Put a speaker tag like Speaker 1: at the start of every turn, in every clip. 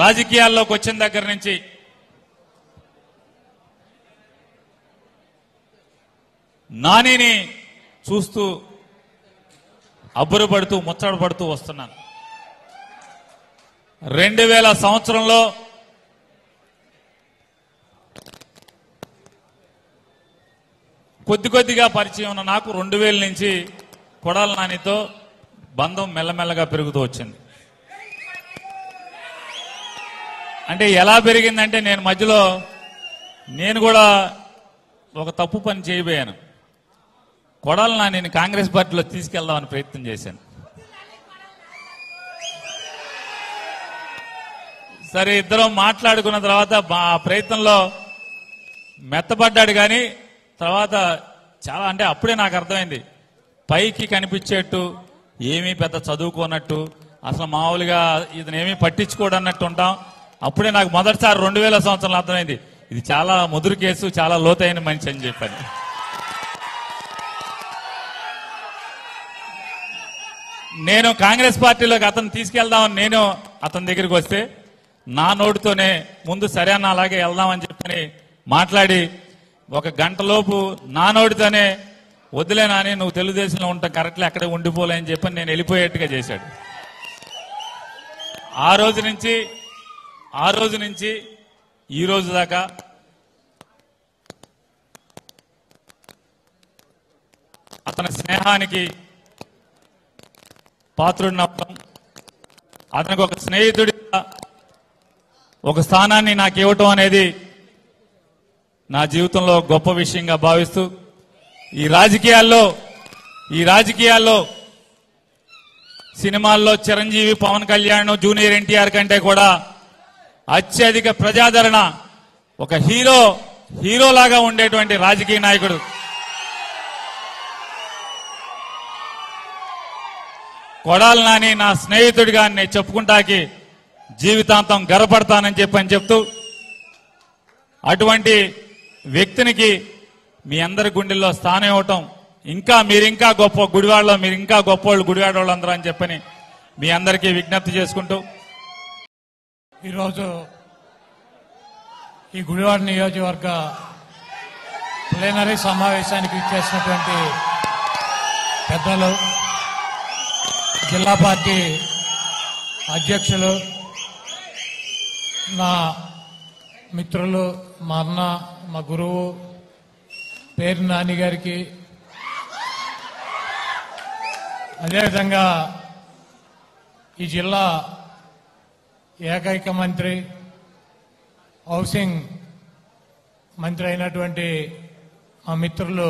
Speaker 1: రాజకీయాల్లోకి వచ్చిన దగ్గర నుంచి నానిని చూస్తూ అబ్బురపడుతూ ముచ్చటపడుతూ వస్తున్నాను రెండు వేల సంవత్సరంలో కొద్ది కొద్దిగా పరిచయం ఉన్న నాకు రెండు వేల నుంచి కొడాల నానితో బంధం మెల్లమెల్లగా పెరుగుతూ వచ్చింది అంటే ఎలా పెరిగిందంటే నేను మధ్యలో నేను కూడా ఒక తప్పు పని చేయబోయాను కొడాల నానిని కాంగ్రెస్ పార్టీలో తీసుకెళ్దామని ప్రయత్నం చేశాను సరే ఇద్దరం మాట్లాడుకున్న తర్వాత బా- ఆ ప్రయత్నంలో మెత్తబడ్డాడు కానీ తర్వాత చాలా అంటే అప్పుడే నాకు అర్థమైంది పైకి కనిపించేట్టు ఏమీ పెద్ద చదువుకోనట్టు అసలు మామూలుగా ఇతను ఏమీ పట్టించుకోడన్నట్టు ఉంటాం అప్పుడే నాకు మొదటిసారి రెండు వేల సంవత్సరంలో అర్థమైంది ఇది చాలా ముదురు కేసు చాలా లోతైన మనిషి అని చెప్పాను నేను కాంగ్రెస్ పార్టీలోకి అతను తీసుకెళ్దామని నేను అతని దగ్గరికి వస్తే నా నోటితోనే ముందు సరే అన్న అలాగే వెళ్దామని చెప్పని మాట్లాడి ఒక గంటలోపు నా నోటితోనే వదిలే నాని నువ్వు తెలుగుదేశంలో ఉంటాం కరెక్ట్లే అక్కడే ఉండిపోలే అని చెప్పని నేను వెళ్ళిపోయేట్టుగా చేశాడు ఆ రోజు నుంచి ఆ రోజు నుంచి ఈ రోజు దాకా అతని స్నేహానికి పాత్రుడిని అవ్వడం అతనికి ఒక స్నేహితుడిగా ఒక స్థానాన్ని నాకు ఇవ్వటం అనేది నా జీవితంలో గొప్ప విషయంగా భావిస్తూ ఈ రాజకీయాల్లో ఈ రాజకీయాల్లో సినిమాల్లో చిరంజీవి పవన్ కళ్యాణ్ జూనియర్ ఎన్టీఆర్ కంటే కూడా అత్యధిక ప్రజాదరణ ఒక హీరో హీరోలాగా ఉండేటువంటి రాజకీయ నాయకుడు కొడాలి నాని నా స్నేహితుడిగా నేను చెప్పుకుంటాకి జీవితాంతం గర్వపడతానని చెప్పని చెప్తూ అటువంటి వ్యక్తినికి మీ అందరి గుండెల్లో స్థానం ఇవ్వటం ఇంకా మీరు ఇంకా గొప్ప గుడివాడలో మీరు ఇంకా గొప్ప వాళ్ళు గుడివాడ వాళ్ళందరూ అని చెప్పని మీ అందరికీ విజ్ఞప్తి చేసుకుంటూ
Speaker 2: ఈరోజు ఈ గుడివాడ నియోజకవర్గ ప్లేనరీ సమావేశానికి ఇచ్చేసినటువంటి పెద్దలు జిల్లా పార్టీ అధ్యక్షులు నా మిత్రులు మా అన్న మా గురువు పేరు నాని గారికి అదేవిధంగా ఈ జిల్లా ఏకైక మంత్రి హౌసింగ్ మంత్రి అయినటువంటి మా మిత్రులు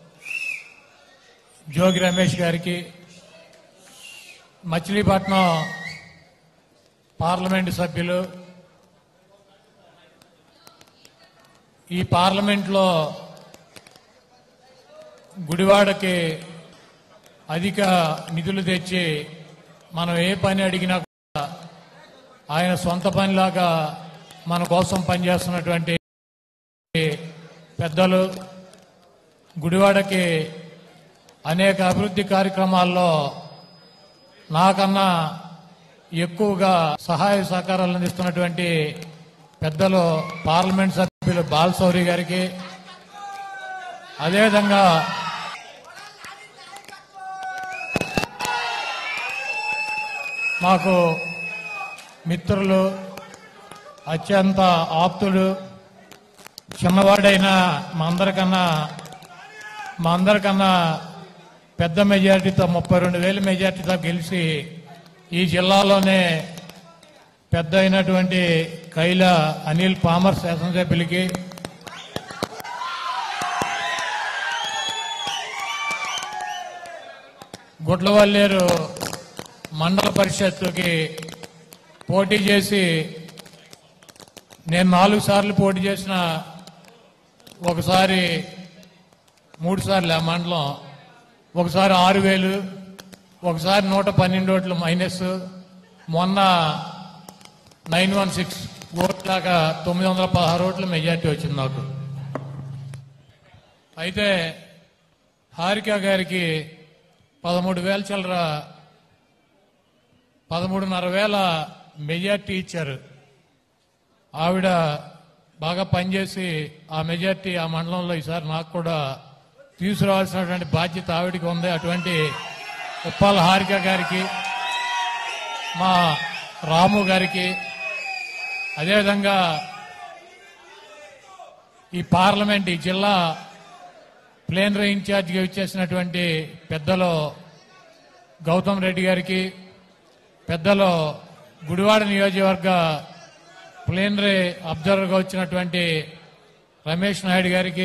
Speaker 2: జోగి రమేష్ గారికి మచిలీపట్నం పార్లమెంటు సభ్యులు ఈ పార్లమెంట్లో గుడివాడకి అధిక నిధులు తెచ్చి మనం ఏ పని అడిగినా కూడా ఆయన సొంత పనిలాగా మన కోసం పనిచేస్తున్నటువంటి పెద్దలు గుడివాడకి అనేక అభివృద్ధి కార్యక్రమాల్లో నాకన్నా ఎక్కువగా సహాయ సహకారాలు అందిస్తున్నటువంటి పెద్దలు పార్లమెంట్ సభ్యులు బాలశౌరి గారికి అదేవిధంగా మాకు మిత్రులు అత్యంత ఆప్తుడు చిన్నవాడైన మా అందరికన్నా మా అందరికన్నా పెద్ద మెజారిటీతో ముప్పై రెండు వేల మెజారిటీతో గెలిచి ఈ జిల్లాలోనే పెద్ద అయినటువంటి కైల అనిల్ పామర్ శాసనసభ్యులకి గుడ్లవల్లేరు మండల పరిషత్తుకి పోటీ చేసి నేను నాలుగు సార్లు పోటీ చేసిన ఒకసారి మూడు సార్లు ఆ మండలం ఒకసారి ఆరు వేలు ఒకసారి నూట పన్నెండు ఓట్లు మైనస్ మొన్న నైన్ వన్ సిక్స్ ఓట్లాగా తొమ్మిది వందల పదహారు ఓట్ల మెజార్టీ వచ్చింది నాకు అయితే హారిక గారికి పదమూడు వేల చిల్లర పదమూడున్నర వేల మెజార్టీ ఇచ్చారు ఆవిడ బాగా పనిచేసి ఆ మెజార్టీ ఆ మండలంలో ఈసారి నాకు కూడా తీసుకురావాల్సినటువంటి బాధ్యత ఆవిడకి ఉంది అటువంటి ఉప్పాల హారిక గారికి మా రాము గారికి అదేవిధంగా ఈ పార్లమెంట్ ఈ జిల్లా ప్లేనరీ ఇన్ఛార్జిగా ఇచ్చేసినటువంటి పెద్దలు గౌతమ్ రెడ్డి గారికి పెద్దలు గుడివాడ నియోజకవర్గ ప్లేనరీ అబ్జర్వర్గా వచ్చినటువంటి రమేష్ నాయుడు గారికి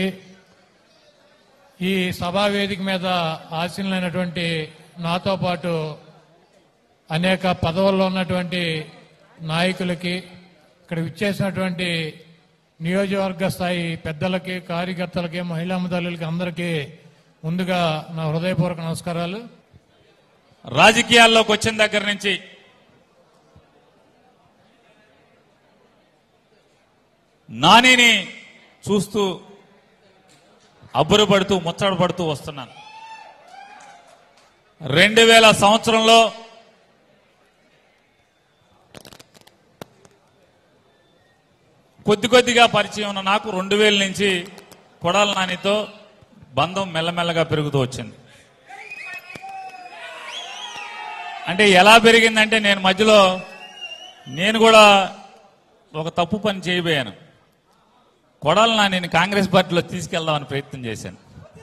Speaker 2: ఈ సభా వేదిక మీద ఆశీనులైనటువంటి నాతో పాటు అనేక పదవుల్లో ఉన్నటువంటి నాయకులకి ఇక్కడ విచ్చేసినటువంటి నియోజకవర్గ స్థాయి పెద్దలకి కార్యకర్తలకి మహిళా తల్లులకి అందరికీ ముందుగా నా హృదయపూర్వక నమస్కారాలు
Speaker 1: రాజకీయాల్లోకి వచ్చిన దగ్గర నుంచి నానిని చూస్తూ అబ్బురపడుతూ ముచ్చటపడుతూ వస్తున్నాను రెండు వేల సంవత్సరంలో కొద్ది కొద్దిగా పరిచయం ఉన్న నాకు రెండు వేల నుంచి కొడాల నానితో బంధం మెల్లమెల్లగా పెరుగుతూ వచ్చింది అంటే ఎలా పెరిగిందంటే నేను మధ్యలో నేను కూడా ఒక తప్పు పని చేయబోయాను కొడాలి నా నేను కాంగ్రెస్ పార్టీలో తీసుకెళ్దామని ప్రయత్నం చేశాను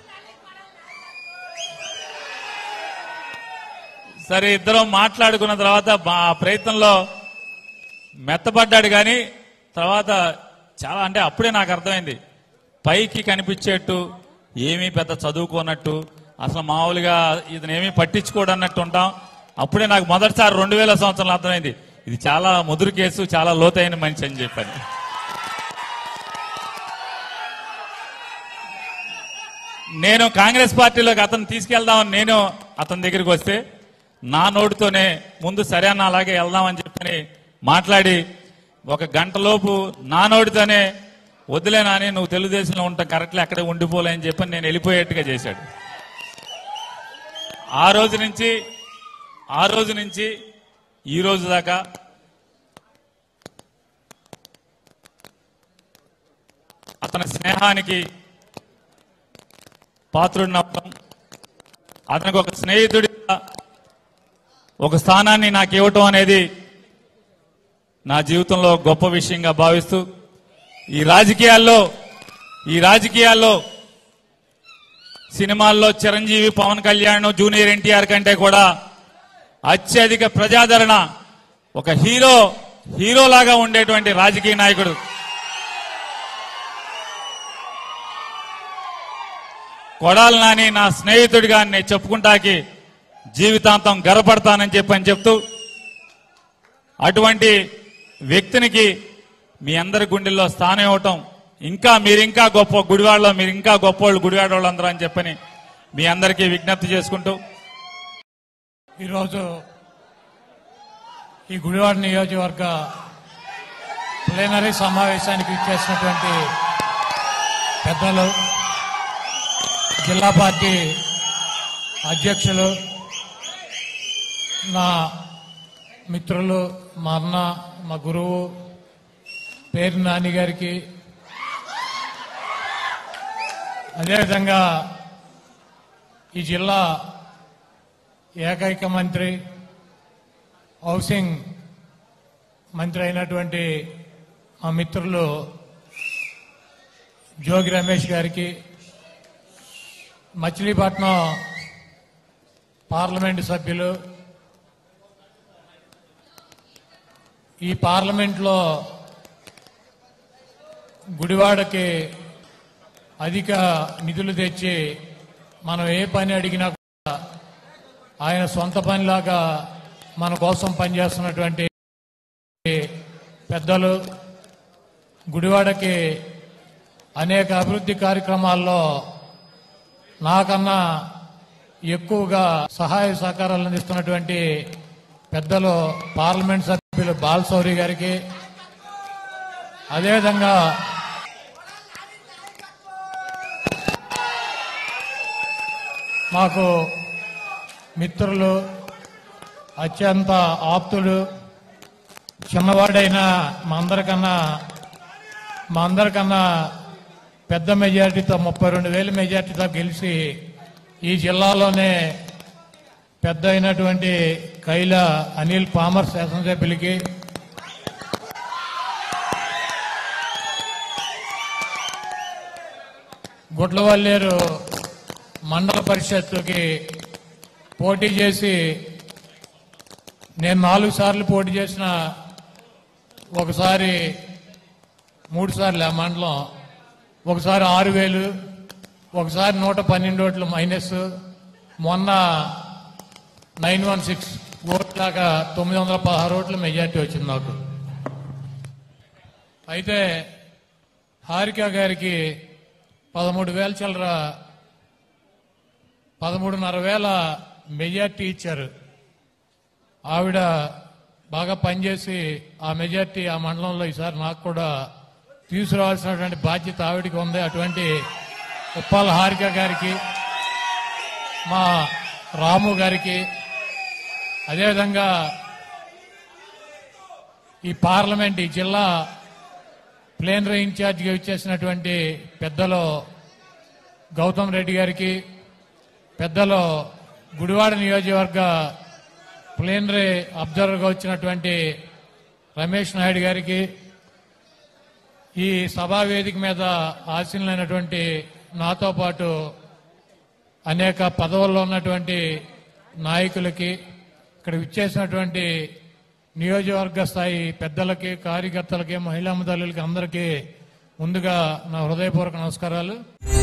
Speaker 1: సరే ఇద్దరం మాట్లాడుకున్న తర్వాత మా ప్రయత్నంలో మెత్తపడ్డాడు కానీ తర్వాత చాలా అంటే అప్పుడే నాకు అర్థమైంది పైకి కనిపించేట్టు ఏమీ పెద్ద చదువుకోనట్టు అసలు మామూలుగా ఇతనేమీ పట్టించుకోడన్నట్టు ఉంటాం అప్పుడే నాకు మొదటిసారి రెండు వేల సంవత్సరంలో అర్థమైంది ఇది చాలా ముదురు కేసు చాలా లోతైన మనిషి అని చెప్పాను నేను కాంగ్రెస్ పార్టీలోకి అతను తీసుకెళ్దామని నేను అతని దగ్గరికి వస్తే నా నోటితోనే ముందు సరే అన్న అలాగే వెళ్దామని చెప్పని మాట్లాడి ఒక గంటలోపు నా నోటితోనే వదిలే నాని నువ్వు తెలుగుదేశంలో ఉంటా కరెక్ట్లే అక్కడే ఉండిపోలే అని చెప్పని నేను వెళ్ళిపోయేట్టుగా చేశాడు ఆ రోజు నుంచి ఆ రోజు నుంచి ఈ రోజు దాకా అతని స్నేహానికి పాత్రుడిని అవ్వడం అతనికి ఒక స్నేహితుడిగా ఒక స్థానాన్ని నాకు ఇవ్వటం అనేది నా జీవితంలో గొప్ప విషయంగా భావిస్తూ ఈ రాజకీయాల్లో ఈ రాజకీయాల్లో సినిమాల్లో చిరంజీవి పవన్ కళ్యాణ్ జూనియర్ ఎన్టీఆర్ కంటే కూడా అత్యధిక ప్రజాదరణ ఒక హీరో హీరోలాగా ఉండేటువంటి రాజకీయ నాయకుడు కొడాలి నాని నా స్నేహితుడిగా నేను చెప్పుకుంటాకి జీవితాంతం గర్వపడతానని చెప్పని చెప్తూ అటువంటి వ్యక్తినికి మీ అందరి గుండెల్లో స్థానం ఇవ్వటం ఇంకా మీరు ఇంకా గొప్ప గుడివాడలో మీరు ఇంకా గొప్ప వాళ్ళు గుడివాడ వాళ్ళందరూ అని చెప్పని మీ అందరికీ విజ్ఞప్తి చేసుకుంటూ
Speaker 2: ఈరోజు ఈ గుడివాడ నియోజకవర్గ ప్లేనరీ సమావేశానికి ఇచ్చేసినటువంటి పెద్దలు జిల్లా పార్టీ అధ్యక్షులు నా మిత్రులు మా అన్న మా గురువు పేరు నాని గారికి అదేవిధంగా ఈ జిల్లా ఏకైక మంత్రి హౌసింగ్ మంత్రి అయినటువంటి మా మిత్రులు జోగి రమేష్ గారికి మచిలీపట్నం పార్లమెంటు సభ్యులు ఈ పార్లమెంట్లో గుడివాడకి అధిక నిధులు తెచ్చి మనం ఏ పని అడిగినా కూడా ఆయన సొంత పనిలాగా మన కోసం పనిచేస్తున్నటువంటి పెద్దలు గుడివాడకి అనేక అభివృద్ధి కార్యక్రమాల్లో నాకన్నా ఎక్కువగా సహాయ సహకారాలు అందిస్తున్నటువంటి పెద్దలు పార్లమెంట్ సభ్యులు బాలశౌరి గారికి అదేవిధంగా మాకు మిత్రులు అత్యంత ఆప్తుడు చిన్నవాడైన మా అందరికన్నా మా అందరికన్నా పెద్ద మెజారిటీతో ముప్పై రెండు వేల మెజారిటీతో గెలిచి ఈ జిల్లాలోనే పెద్ద అయినటువంటి కైల అనిల్ పామర్ శాసనసభ్యులకి గుడ్లవల్లేరు మండల పరిషత్తుకి పోటీ చేసి నేను నాలుగు సార్లు పోటీ చేసిన ఒకసారి మూడు సార్లు ఆ మండలం ఒకసారి ఆరు వేలు ఒకసారి నూట పన్నెండు ఓట్లు మైనస్ మొన్న నైన్ వన్ సిక్స్ ఓట్లాగా తొమ్మిది వందల పదహారు ఓట్ల మెజార్టీ వచ్చింది నాకు అయితే హారిక గారికి పదమూడు వేల చిల్లర పదమూడున్నర వేల మెజార్టీ ఇచ్చారు ఆవిడ బాగా పనిచేసి ఆ మెజార్టీ ఆ మండలంలో ఈసారి నాకు కూడా తీసుకురావాల్సినటువంటి బాధ్యత ఆవిడకి ఉంది అటువంటి ఉప్పాల హారిక గారికి మా రాము గారికి అదేవిధంగా ఈ పార్లమెంట్ ఈ జిల్లా ప్లేనరీ ఇన్ఛార్జిగా ఇచ్చేసినటువంటి పెద్దలు గౌతమ్ రెడ్డి గారికి పెద్దలు గుడివాడ నియోజకవర్గ ప్లేనరీ అబ్జర్వర్గా వచ్చినటువంటి రమేష్ నాయుడు గారికి ఈ సభా వేదిక మీద ఆశీనులైనటువంటి నాతో పాటు అనేక పదవుల్లో ఉన్నటువంటి నాయకులకి ఇక్కడ విచ్చేసినటువంటి నియోజకవర్గ స్థాయి పెద్దలకి కార్యకర్తలకి మహిళా తల్లులకి అందరికీ ముందుగా నా హృదయపూర్వక నమస్కారాలు